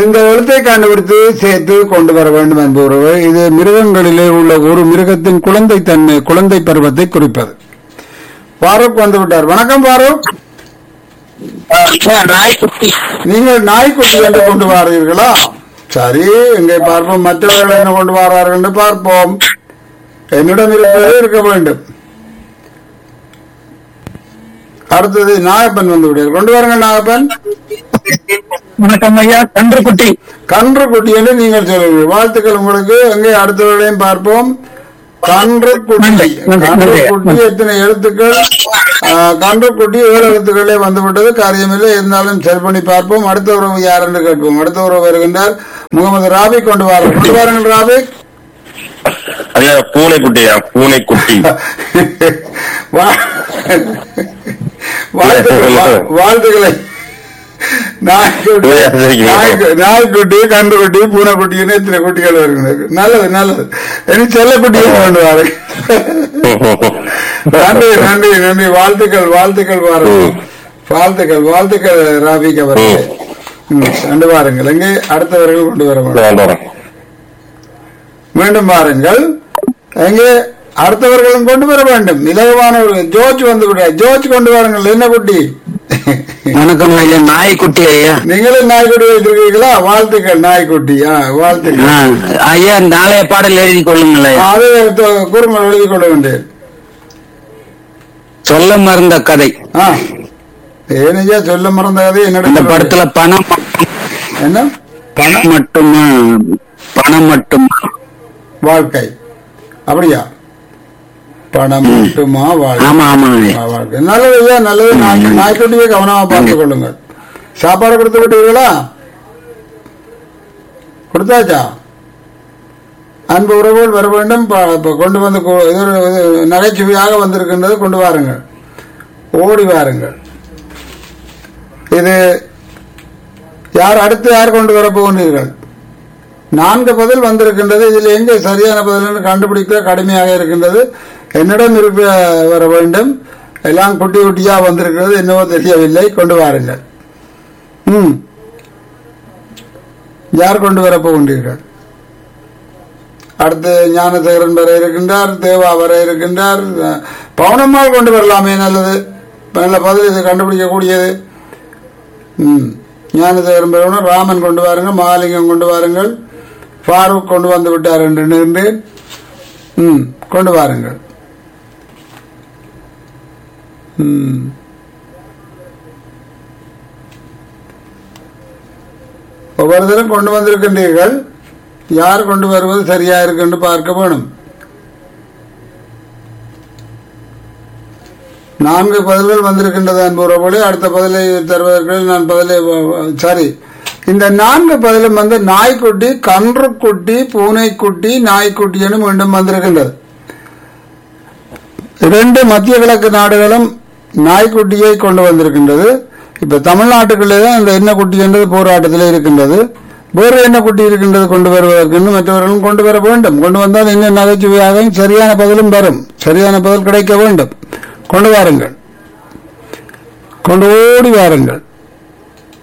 இந்த எழுத்தை கண்டுபிடித்து சேர்த்து கொண்டு வர வேண்டும் என்பவர்கள் இது மிருகங்களிலே உள்ள ஒரு மிருகத்தின் குழந்தை தன்மை குழந்தை பருவத்தை குறிப்பது ஃபாரூக் வந்து விட்டார் வணக்கம் ஃபாரூக் நாய்க்குட்டி நீங்கள் நாய்க்குட்டி என்று கொண்டு வாரீர்களா சரி இங்கே பார்ப்போம் மற்றவர்கள் என்ன கொண்டு வரார்கள் என்று பார்ப்போம் என்னிடம் இருப்பதே இருக்க வேண்டும் அடுத்தது நாகப்பன் வந்து விட்டார் கொண்டு வாருங்கள் நாகப்பன் வணக்கம் ஐயா கன்றுக்குட்டி கன்று குட்டி என்று நீங்கள் சொல்லுங்கள் வாழ்த்துக்கள் உங்களுக்கு எங்கே அடுத்தவர்களையும் பார்ப்போம் கன்று குட்டி நன்றி, நன்றி, கன்று நன்றி. குட்டி எத்தனை எழுத்துக்கள் ஆ, கன்று குட்டி ஏழு எழுத்துக்களே வந்துவிட்டது காரியமில்லை இருந்தாலும் சரி பண்ணி பார்ப்போம் அடுத்த உறவு யார் என்று கேட்போம் அடுத்த உறவு வருகின்றார் முகமது ராபி கொண்டு வாருங்கள் கொண்டு வாருங்கள் ராபி ஐயா பூனைக்குட்டியா பூனைக்குட்டி வா- வாழ்த்துக்கள் வா- வாழ்த்துக்களை நாய்க்குட்டி நாய்க்கு- நாய்க்குட்டி கன்றுக்குட்டி பூனைக்குட்டின்னு இத்தனை குட்டிகள் வருகிறது நல்லது நல்லது இனி செல்லக்குட்டியும் கொண்டு வாரு நன்றி நன்றி நன்றி வாழ்த்துக்கள் வாழ்த்துக்கள் பாருங்கள் வாழ்த்துக்கள் வாழ்த்துக்கள் ராபிக் அவர்களே ம், கொண்டு வாருங்கள் எங்கே அடுத்தவர்கள் கொண்டு வர வேண்டும் மீண்டும் பாருங்கள் எங்கே அடுத்தவர்களும் கொண்டு வர வேண்டும் இலகுவானவர்கள் ஜோர்ஜ் வந்து விட ஜோர்ஜ் கொண்டு வாருங்கள் என்ன குட்டி வணக்கம் ஐயா நாய்க்குட்டி ஐயா நீங்களும் நாய்க்குட்டி வைத்திருக்கீங்களா வாழ்த்துக்கள் நாய்க்குட்டி ஆ, வாழ்த்துக்கள் ஆ, ஐயா நாளைய பாடல் எழுதி கொள்ளுங்கள் ஐயா அதை த- குறுங்கள் எழுதி கொள்ள வேண்டியது சொல்ல மறந்த கதை ஆ ஏனையா சொல்ல மறந்த கதை அந்த என்னிடம் படத்துல பணம் என்ன பணம் மட்டுமா பணம் மட்டுமா வாழ்க்கை அப்படியா பணம் மட்டுமா வாழ்க்கை ஆமா ஆமா ஐயா. ஆ, வாழ்க்கை நல்லது ஐயா நல்லது நாய்- நாய்க்குட்டியை கவனமா பார்த்துக் கொள்ளுங்கள் சாப்பாடு கொடுத்து விட்டீர்களா கொடுத்தாச்சா அன்பு உறவுகள் வர வேண்டும் ப- ப- கொண்டு வந்து கொ- இது ஒரு- இது நகைச்சுவையாக வந்திருக்கின்றது கொண்டு வாருங்கள் ஓடி வாருங்கள் இது யார் அடுத்து யார் கொண்டு வர போகின்றீர்கள் நான்கு பதில் வந்திருக்கின்றது இதில் எங்கே சரியான பதில் என்று கண்டுபிடிக்க கடுமையாக இருக்கின்றது என்னிடம் இருக்க வர வேண்டும் எல்லாம் குட்டி குட்டியா வந்திருக்கிறது என்னவோ தெரியவில்லை கொண்டு வாருங்கள் ம் யார் கொண்டு வர போகின்றீர்கள் அடுத்து ஞானசேகரன் வர இருக்கின்றார் தேவா வர இருக்கின்றார் அஹ், பவுனம்மாள் கொண்டு வரலாமே நல்லது நல்ல பதில் இது கண்டுபிடிக்கக்கூடியது ம் ஞானசேகரன் பெறவனும் ராமன் கொண்டு வாருங்க மகாலிங்கம் கொண்டு வாருங்கள் ஃபாரூக் கொண்டு வந்து விட்டார் என்று நின்றேன் ம் கொண்டு வாருங்கள் ம் ஒவ்வொருத்தரும் கொண்டு வந்திருக்கின்றீர்கள் யார் கொண்டு வருவது சரியா இருக்குன்னு பார்க்க வேணும் நான்கு பதில்கள் வந்திருக்கின்றது அன்புறவுகளே அடுத்த பதிலை தருவதற்கு நான் பதிலை சாரி இந்த நான்கு பதிலும் வந்து நாய்க்குட்டி கன்றுக்குட்டி பூனைக்குட்டி நாய்க்குட்டி என மீண்டும் வந்திருக்கின்றது இரண்டு மத்திய கிழக்கு நாடுகளும் நாய்க்குட்டியை கொண்டு வந்திருக்கின்றது இப்ப தமிழ்நாட்டுக்குள்ளே தான் இந்த என்ன குட்டி என்பது போராட்டத்தில் இருக்கின்றது வேறு என்ன குட்டி இருக்கின்றது கொண்டு வருவதற்கு மற்றவர்களும் கொண்டு வர வேண்டும் கொண்டு வந்தால் இன்னும் நகைச்சுவையாக சரியான பதிலும் வரும் சரியான பதில் கிடைக்க வேண்டும் கொண்டு வாருங்கள் கொண்டு ஓடி வாருங்கள்